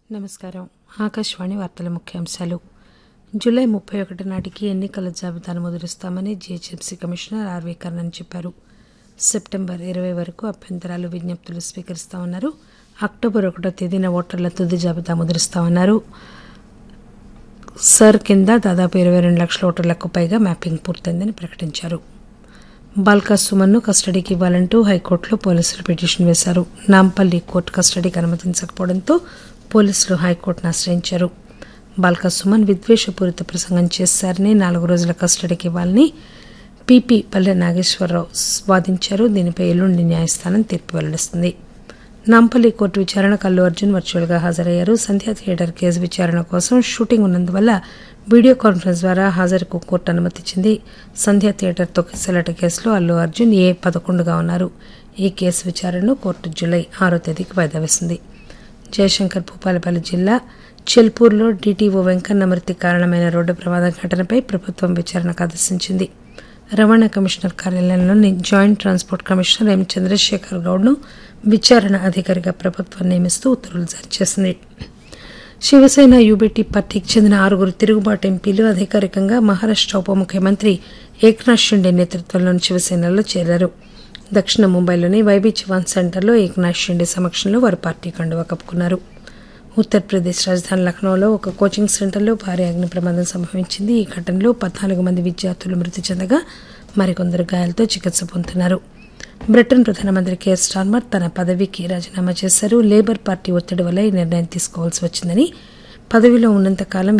నమస్కారం ఆకాశవాణి వార్తల ముఖ్యాంశాలు జూలై ముప్పై ఒకటి నాటికి ఎన్నికల జాబితాను ముద్రిస్తామని జీహెచ్ఎంసీ కమిషనర్ ఆర్వీ కర్ణన్ చెప్పారు సెప్టెంబర్ ఇరవై వరకు అభ్యంతరాలు విజ్ఞప్తులు స్వీకరిస్తామన్నారు అక్టోబర్ ఒకటో తేదీన ఓటర్ల తుది జాబితా ముద్రిస్తామన్నారు సర్ కింద దాదాపు ఇరవై రెండు లక్షల ఓటర్లకు పైగా మ్యాపింగ్ పూర్తయిందని ప్రకటించారు బాల్కా సుమన్ను కస్టడీకి ఇవ్వాలంటూ హైకోర్టులో పోలీసులు పిటిషన్ వేశారు నాంపల్లి కోర్టు కస్టడీకి అనుమతించకపోవడంతో పోలీసులు హైకోర్టును ఆశ్రయించారు బాల్కా సుమన్ విద్వేషపూరిత ప్రసంగం చేశారని నాలుగు రోజుల కస్టడీకి ఇవ్వాలని పీపీ పల్లె నాగేశ్వరరావు వాదించారు దీనిపై ఎల్లుండి న్యాయస్థానం తీర్పు వెల్లడిస్తుంది నాంపల్లి కోర్టు విచారణకు అల్లు అర్జున్ వర్చువల్ గా హాజరయ్యారు సంధ్యా థియేటర్ కేసు విచారణ కోసం షూటింగ్ ఉన్నందువల్ల వీడియో కాన్ఫరెన్స్ ద్వారా హాజరుకు కోర్టు అనుమతిచ్చింది సంధ్యా థియేటర్ తొక్కిసలాట కేసులో అల్లు అర్జున్ ఏ పదకొండుగా ఉన్నారు ఈ కేసు విచారణను కోర్టు జూలై ఆరో తేదీకి వాయిదా వేసింది జయశంకర్ భూపాలపల్లి జిల్లా చెల్పూర్లో డీటీఓ వెంకన్న మృతి కారణమైన రోడ్డు ప్రమాదం ఘటనపై ప్రభుత్వం విచారణకు ఆదేశించింది రవాణా కమిషనర్ కార్యాలయంలోని joint transport commissioner M Chandrasekhar గౌడ్ను విచారణ అధికారిగా ప్రభుత్వం నియమిస్తూ ఉత్తర్వులు జారీ చేసింది శివసేన యూబీటీ పార్టీకి చెందిన ఆరుగురు తిరుగుబాటు ఎంపీలు అధికారికంగా మహారాష్ట ఉప ముఖ్యమంత్రి ఏక్నాథ్ షిండే నేతృత్వంలోని శివసేనలో చేరారు దక్షిణ ముంబైలోని వైబీ చవాన్ సెంటర్లో ఏక్నాథ్ షిండే సమక్షంలో వారు పార్టీ కండువా కప్పుకున్నారు ఉత్తరప్రదేశ్ రాజధాని లక్నోలో ఒక కోచింగ్ సెంటర్లో భారీ అగ్ని ప్రమాదం సంభవించింది ఈ ఘటనలో పద్నాలుగు మంది విద్యార్థులు మృతి చెందగా మరికొందరు గాయాలతో చికిత్స పొందుతున్నారు బ్రిటన్ ప్రధానమంత్రి కేర్ స్టార్మర్ తన పదవికి రాజీనామా చేశారు లేబర్ పార్టీ ఒత్తిడి వల్ల ఈ నిర్ణయం తీసుకోవాల్సి వచ్చిందని పదవిలో ఉన్నంతకాలం